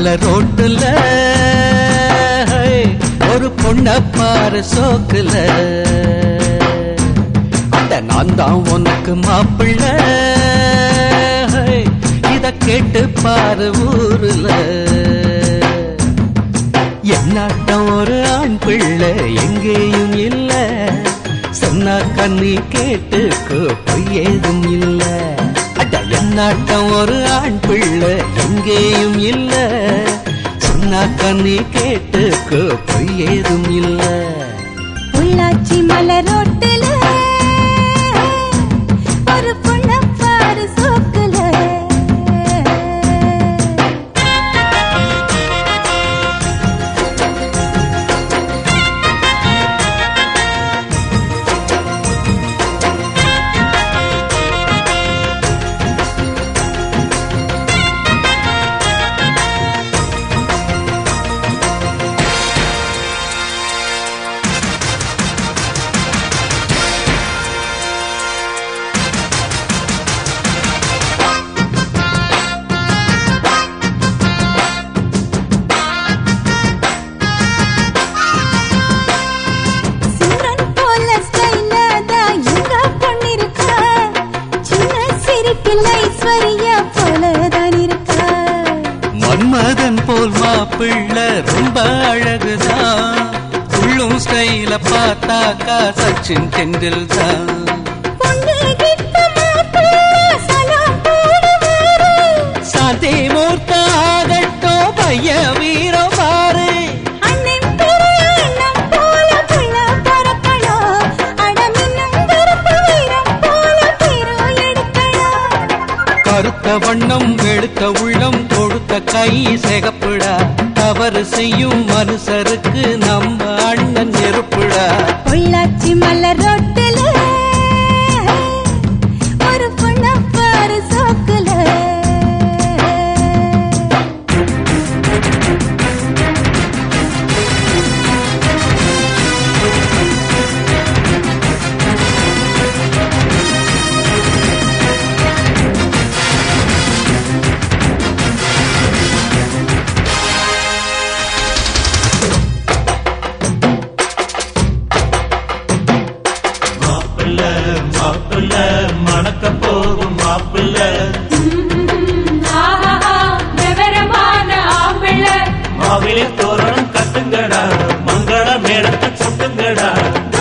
ரோட்டுல ஒரு பொண்ண பாரு சோக்குல அட நான் தான் உனக்கு மாப்பிள்ள இத கேட்டு பாரு ஊருல என்னாட்டம் ஒரு ஆண் பிள்ளை எங்கேயும் இல்ல சொன்னா கண்ணி கேட்டுக்கோ பொய் ஏதும் இல்ல அட என்னாட்டம் ஒரு ஆண் பிள்ளை எங்கேயும் இல்ல சொன்னா கண்ணி கேட்டுக்கோ பொய் ஏதும் இல்ல உள்ளாச்சி மலரோட்டுல ஒரு பொண்ண பாரு சோக்குல சிம்ரன் போல ஸ்டைலா தான் எங்க பொண்ணிருக்கா சின்ன சிரிப்பில் ஐஸ்வர்யா போல தான் இருக்கா மன்மதன் போல் மாப்பிள்ள ரொம்ப அழகுதான் உள்ளும் ஸ்டைல பார்த்தாக்கா சச்சின் டெண்டுல் தான் பொண்ணு கிட்ட மாப்பிள்ள சலாம் போடுவாரு சாந்தி மூர்த்த ஆகட்டும் பைய வீரம் பாரு அண்ணன் பெரிய அண்ணன் போல பிள்ள பிறக்கணும் அடமின்னும் கருப்பு வீரம் போல பேரோ எடுக்கணும் கருத்த வண்ணம் வெளுத்த உள்ளம் கொடுத்த கை சிகப்புடா தவறு செய்யும் மனுஷருக்கு நம்ம அண்ணன் நெருப்புடா பொள்ளாச்சி மலர் ரோட்டுல ஒரு பொண்ண பாரு சோக்குல மாப்பிள்ள மாப்பிள்ள மணக்க போகும் மாப்பிள்ள ஆஹா விவரமான ஆம்பிள்ள மாவிலே தோரணம் கட்டுங்கடா மங்கள மேடத்தை கொட்டுங்கடா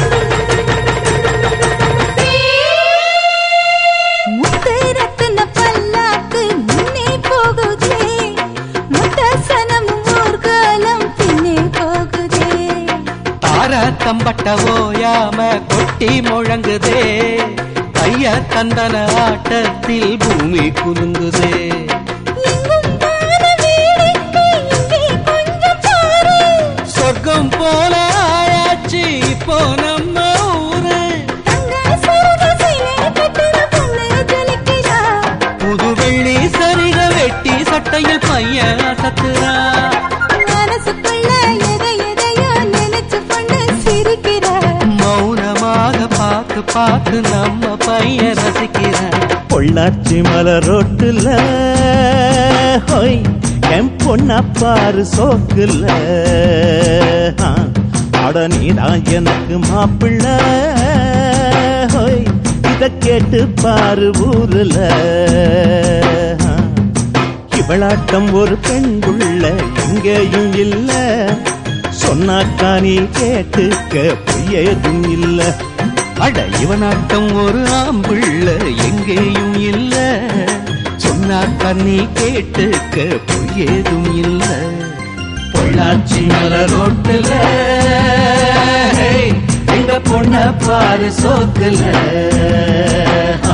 முத்து ரத்தின பல்லாக்கு முன்னே போகுதே முத்த சனம் ஊர்காலம் பின்னே போகுதே தார தம்பட்ட ஓயாம கொட்டி முழங்குதே கைய தந்தன ஆட்டத்தில் பூமி குலுங்குதே எங்கும் பார வேடிக்கை இங்கே கொஞ்சம் பாரு சொர்க்கம் போல ஆயாச்சு இப்போ நம்ம ஊரு தங்க சரக சிலை கட்டுற பொண்ணு ஜொலிக்கிறா புது வெள்ளி சரிக வெட்டி சட்டையில் பையன் அசத்துறா மனசுக்குள்ள எதை எதையோ நினைச்சு பொண்ணு சிரிக்கிறா மௌனமாக பார்த்து பார்த்து நம்ம பையன் ரசிக்கிறான் பொள்ளாச்சி மலர் ரோட்டுல ஹோய் என் பொண்ண பாரு சோக்குல ஆ, அட நீதான் எனக்கு மாப்பிள்ள ஹோய் இத கேட்டு பாரு ஊருல ஆ, இவளாட்டம் ஒரு பெண்குள்ள எங்கேயும் இல்ல சொன்னாக்கா நீ கேட்டுக்க பொய்யதும் இல்ல அட இவனாட்டம் ஒரு ஆம்பிள்ள எங்கேயும் இல்ல சொன்னா கண்ணி கேட்டுக்க பொய் ஏதும் இல்ல பொள்ளாச்சி மலர் ரோட்டுல எங்க பொண்ண பாரு சோக்குல